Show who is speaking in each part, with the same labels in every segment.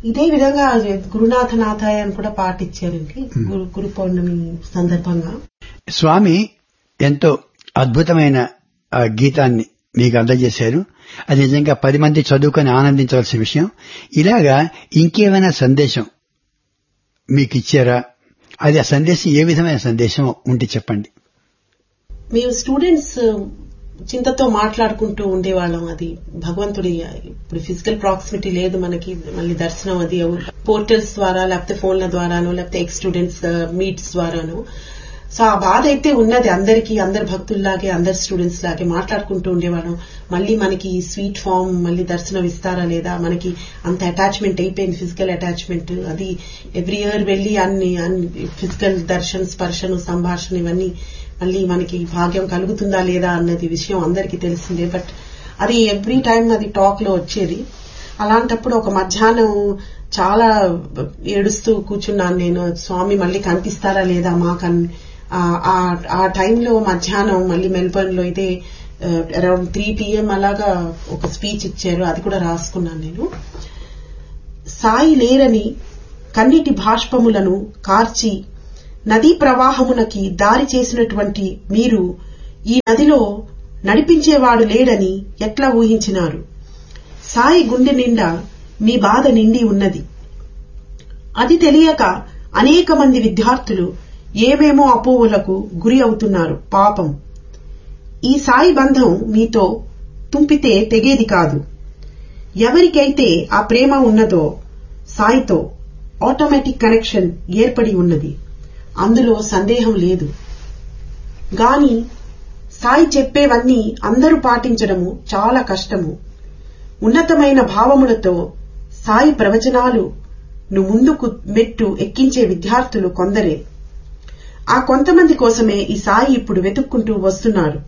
Speaker 1: ఇదే విధంగా గురునాథనాథాయ అని కూడా పాట ఇచ్చారండి గురు గురు పౌర్ణమి సందర్భంగా
Speaker 2: స్వామి ఎంతో అద్భుతమైన ఆ గీతాన్ని మీకు అందజేశారు అది నిజంగా పది మంది చదువుకొని ఆనందించవలసిన విషయం ఇలాగా ఇంకేమైనా సందేశం మీకు ఇచ్చారా అది ఆ సందేశం ఏ విధమైన సందేశం ఉంటే చెప్పండి
Speaker 1: మేము స్టూడెంట్స్ చింతతో మాట్లాడుకుంటూ ఉండేవాళ్ళం అది భగవంతుడి ఇప్పుడు ఫిజికల్ ప్రాక్సిమిటీ లేదు మనకి మళ్ళీ దర్శనం అది పోర్టల్స్ ద్వారా లేకపోతే ఫోన్ల ద్వారానో లేకపోతే ఎక్స్ స్టూడెంట్స్ మీట్స్ ద్వారానో సో ఆ బాధ అయితే ఉన్నది అందరికి అందరి భక్తుల్లాగే అందరి స్టూడెంట్స్ లాగే మాట్లాడుకుంటూ ఉండేవాళ్ళం మళ్ళీ మనకి స్వీట్ ఫామ్ మళ్ళీ దర్శనం ఇస్తారా లేదా మనకి అంత అటాచ్మెంట్ అయిపోయింది ఫిజికల్ అటాచ్మెంట్ అది ఎవ్రీ ఇయర్ వెళ్లి అన్ని ఫిజికల్ దర్శన్ స్పర్శను సంభాషణ ఇవన్నీ మళ్ళీ మనకి భాగ్యం కలుగుతుందా లేదా అన్నది విషయం అందరికీ తెలిసిందే బట్ అది ఎవ్రీ టైం అది టాక్ లో వచ్చేది అలాంటప్పుడు ఒక మధ్యాహ్నం చాలా ఏడుస్తూ కూర్చున్నాను నేను స్వామి మళ్ళీ కనిపిస్తారా లేదా మాకు ఆ టైంలో మధ్యాహ్నం మళ్ళీ మెల్బర్న్ లో అయితే అరౌండ్ త్రీ పిఎం అలాగా ఒక స్పీచ్ ఇచ్చారు అది కూడా రాసుకున్నాను నేను సాయి లేరని కన్నిటి భాష్పములను కార్చి నదీ ప్రవాహమునకి దారి చేసినటువంటి మీరు ఈ నదిలో నడిపించేవాడు లేడని ఎట్లా ఊహించినారు సాయి గుండె నిండా మీ బాధ నిండి ఉన్నది అది తెలియక అనేక మంది విద్యార్థులు ఏమేమో అపోహలకు గురి అవుతున్నారు పాపం ఈ సాయి బంధం మీతో తుంపితే తెగేది కాదు ఎవరికైతే ఆ ప్రేమ ఉన్నదో సాయితో ఆటోమేటిక్ కనెక్షన్ ఏర్పడి ఉన్నది అందులో సందేహం లేదు గాని సాయి చెప్పేవన్నీ అందరూ పాటించడము చాలా కష్టము ఉన్నతమైన భావములతో సాయి ప్రవచనాలు ను ముందుకు మెట్టు ఎక్కించే విద్యార్థులు కొందరే ఆ కొంతమంది కోసమే ఈ సాయి ఇప్పుడు వెతుక్కుంటూ వస్తున్నారు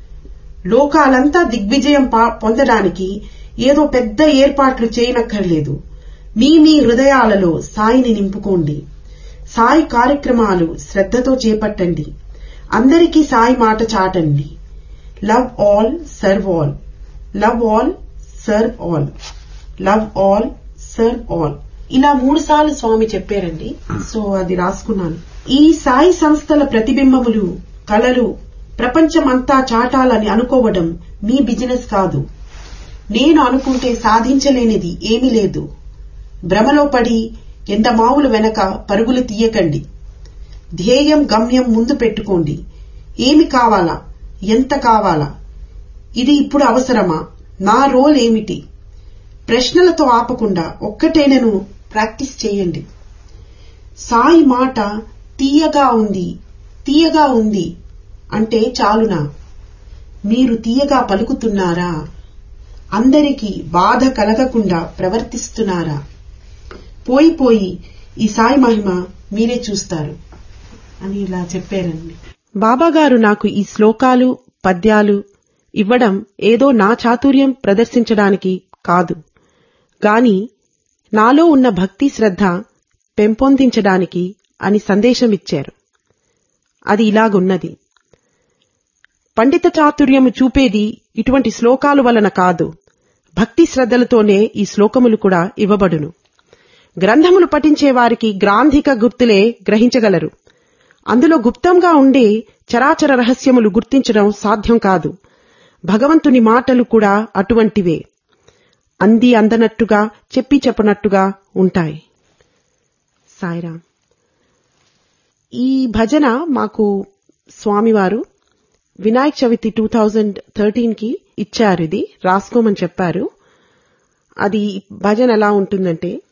Speaker 1: లోకాలంతా దిగ్విజయం పొందడానికి ఏదో పెద్ద ఏర్పాట్లు చేయనక్కర్లేదు మీ మీ హృదయాలలో సాయిని నింపుకోండి సాయి కార్యక్రమాలు శ్రద్ధతో చేపట్టండి అందరికీ సాయి మాట చాటండి love all serve all love all serve all love all serve all ఇలా మూడు సార్లు స్వామి చెప్పారండి సో అది రాసుకున్నాను ఈ సాయి సంస్థల ప్రతిబింబములు కళలు ప్రపంచమంతా చాటాలని అనుకోవడం మీ బిజినెస్ కాదు నేను అనుకుంటే సాధించలేనిది ఏమీ లేదు భ్రమలో పడి ఎండమావుల వెనక పరుగులు తీయకండి ధ్యేయం గమ్యం ముందు పెట్టుకోండి ఏమి కావాలా ఎంత కావాలా ఇది ఇప్పుడు అవసరమా నా రోల్ ఏమిటి ప్రశ్నలతో ఆపకుండా ఒక్కటేనను ప్రాక్టీస్ చేయండి సాయి మాట తీయగా ఉంది తీయగా ఉంది అంటే చాలునా మీరు తీయగా పలుకుతున్నారా అందరికీ బాధ కలగకుండా ప్రవర్తిస్తున్నారా పోయి పోయి ఈ సాయి మహిమ మీరే చూస్తారు అని ఇలా చెప్పారండి బాబాగారు నాకు ఈ శ్లోకాలు పద్యాలు ఇవ్వడం ఏదో నా చాతుర్యం ప్రదర్శించడానికి కాదు గాని నాలో ఉన్న భక్తి శ్రద్ధ పెంపొందించడానికి అని సందేశమిచ్చారు అది ఇలాగున్నది పండిత చాతుర్యము చూపేది ఇటువంటి శ్లోకాలు వలన కాదు భక్తి శ్రద్ధలతోనే ఈ శ్లోకములు కూడా ఇవ్వబడును గ్రంథములు పఠించే వారికి గ్రాంధిక గుర్తులే గ్రహించగలరు అందులో గుప్తంగా ఉండే చరాచర రహస్యములు గుర్తించడం సాధ్యం కాదు భగవంతుని మాటలు కూడా అటువంటివే అంది అందనట్టుగా చెప్పి చెప్పనట్టుగా ఉంటాయి సాయిరాం ఈ భజన మాకు స్వామివారు Vinayaka Chavithi two thousand thirteen కి ఇచ్చారు ఇది రాసుకోమని చెప్పారు అది భజన ఎలా ఉంటుందంటే